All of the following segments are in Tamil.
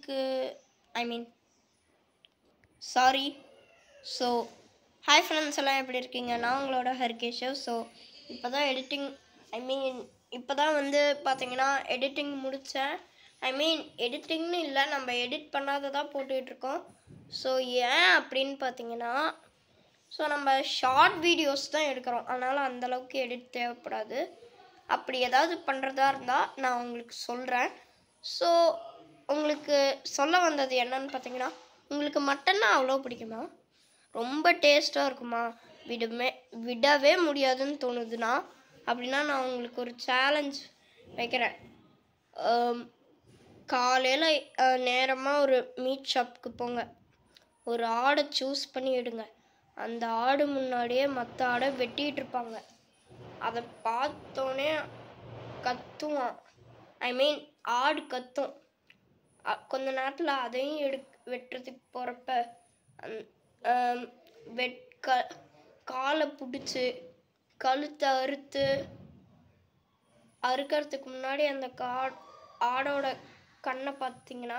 உங்களுக்கு I mean sorry so hi friends எல்லாம் எப்படி இருக்கீங்க நான் உங்களோட ஹரிகேஷவ் ஸோ இப்போ தான் எடிட்டிங் ஐ மீன் இப்போ தான் வந்து பார்த்தீங்கன்னா எடிட்டிங் முடித்தேன் ஐ மீன் எடிட்டிங்னு இல்லை நம்ம எடிட் பண்ணாததான் போட்டுட்ருக்கோம் ஸோ ஏன் அப்படின்னு பார்த்தீங்கன்னா ஸோ நம்ம ஷார்ட் வீடியோஸ் தான் எடுக்கிறோம் அதனால் அந்தளவுக்கு எடிட் தேவைப்படாது அப்படி ஏதாவது பண்ணுறதா இருந்தால் நான் உங்களுக்கு சொல்கிறேன் ஸோ உங்களுக்கு சொல்ல வந்தது என்னன்னு பார்த்தீங்கன்னா உங்களுக்கு மட்டன்னா அவ்வளோ பிடிக்குமா ரொம்ப டேஸ்ட்டாக இருக்குமா விடுமே விடவே முடியாதுன்னு தோணுதுன்னா அப்படின்னா நான் உங்களுக்கு ஒரு சேலஞ்ச் வைக்கிறேன் காலையில் நேரமாக ஒரு மீட் ஷாப்புக்கு போங்க ஒரு ஆடை சூஸ் பண்ணி எடுங்க அந்த ஆடு முன்னாடியே மற்ற ஆடை வெட்டிட்டு இருப்பாங்க அதை பார்த்தோன்னே கத்துவான் ஐ மீன் ஆடு கத்தும் அ- கொஞ்ச நேரத்தில் அதையும் எடு வெட்டுறதுக்கு போகிறப்ப வெட் க காலை பிடிச்சி கழுத்தை அறுத்து அறுக்கிறதுக்கு முன்னாடி அந்த கா ஆடோட கண்ணை பார்த்தீங்கன்னா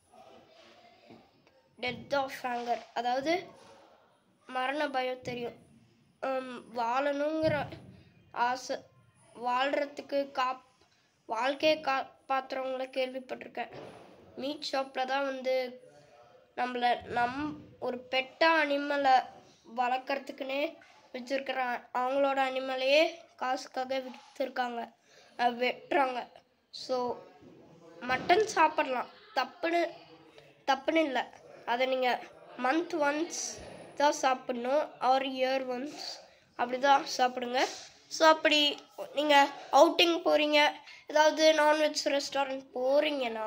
டெத் ஆஃப் ஆங்கர் அதாவது மரண பயம் தெரியும் ஹம், வாழணுங்கிற ஆசை வாழ்கிறதுக்கு காப் வாழ்க்கையை காப்பாற்றுறவங்கள கேள்விப்பட்டிருக்கேன் மீட் ஷாப்பில் தான் வந்து நம்மளை நம் ஒரு பெட்ட அனிமலை வளர்க்குறதுக்குன்னே வச்சுருக்கிற அவங்களோட அனிமலையே காசுக்காக விற்றுருக்காங்க வெட்டுறாங்க ஸோ மட்டன் சாப்பிடலாம் தப்புன்னு தப்புன்னு இல்லை அதை நீங்கள் மந்த் ஒன்ஸ் தான் சாப்பிடணும் ஆர் இயர் ஒன்ஸ் அப்படி தான் சாப்பிடுங்க ஸோ அப்படி நீங்கள் அவுட்டிங் போகிறீங்க ஏதாவது நான்வெஜ் ரெஸ்டாரண்ட் போகிறீங்கன்னா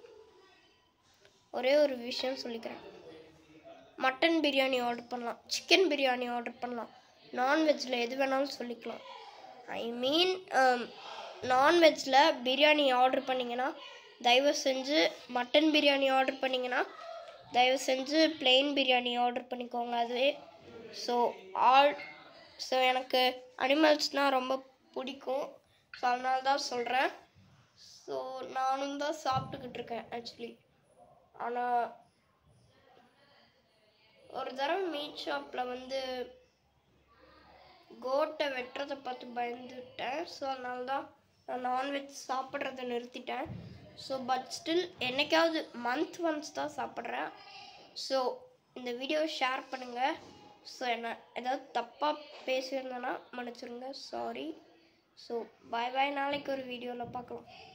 ஒரே ஒரு விஷயம் சொல்லிக்கிறேன் மட்டன் பிரியாணி ஆர்டர் பண்ணலாம் சிக்கன் பிரியாணி ஆர்டர் பண்ணலாம் நான்வெஜ்ஜில் எது வேணாலும் சொல்லிக்கலாம் ஐ மீன் நான்வெஜ்ஜில் பிரியாணி ஆர்டர் பண்ணிங்கன்னா தயவு செஞ்சு மட்டன் பிரியாணி ஆர்டர் பண்ணிங்கன்னா தயவு செஞ்சு plain பிரியாணி ஆர்டர் பண்ணிக்கோங்க அதுவே ஸோ ஆல் ஸோ எனக்கு அனிமல்ஸ்னால் ரொம்ப பிடிக்கும் ஸோ அதனால தான் சொல்கிறேன் ஸோ நானும் தான் சாப்பிட்டுக்கிட்டு இருக்கேன் ஆக்சுவலி ஆனால் ஒரு தடவை மீட் ஷாப்பில் வந்து கோட்டை வெட்டுறதை பார்த்து பயந்துட்டேன் ஸோ அதனால தான் நான் நான்வெஜ் சாப்பிட்றத நிறுத்திட்டேன் ஸோ பட் ஸ்டில் என்னைக்காவது மந்த் ஒன்ஸ் தான் சாப்பிட்றேன் ஸோ இந்த வீடியோ ஷேர் பண்ணுங்கள் ஸோ என்ன ஏதாவது தப்பாக பேசியிருந்தேன்னா மன்னிச்சிருங்க சாரி ஸோ பாய் பாய் நாளைக்கு ஒரு வீடியோவில் பார்க்கலாம்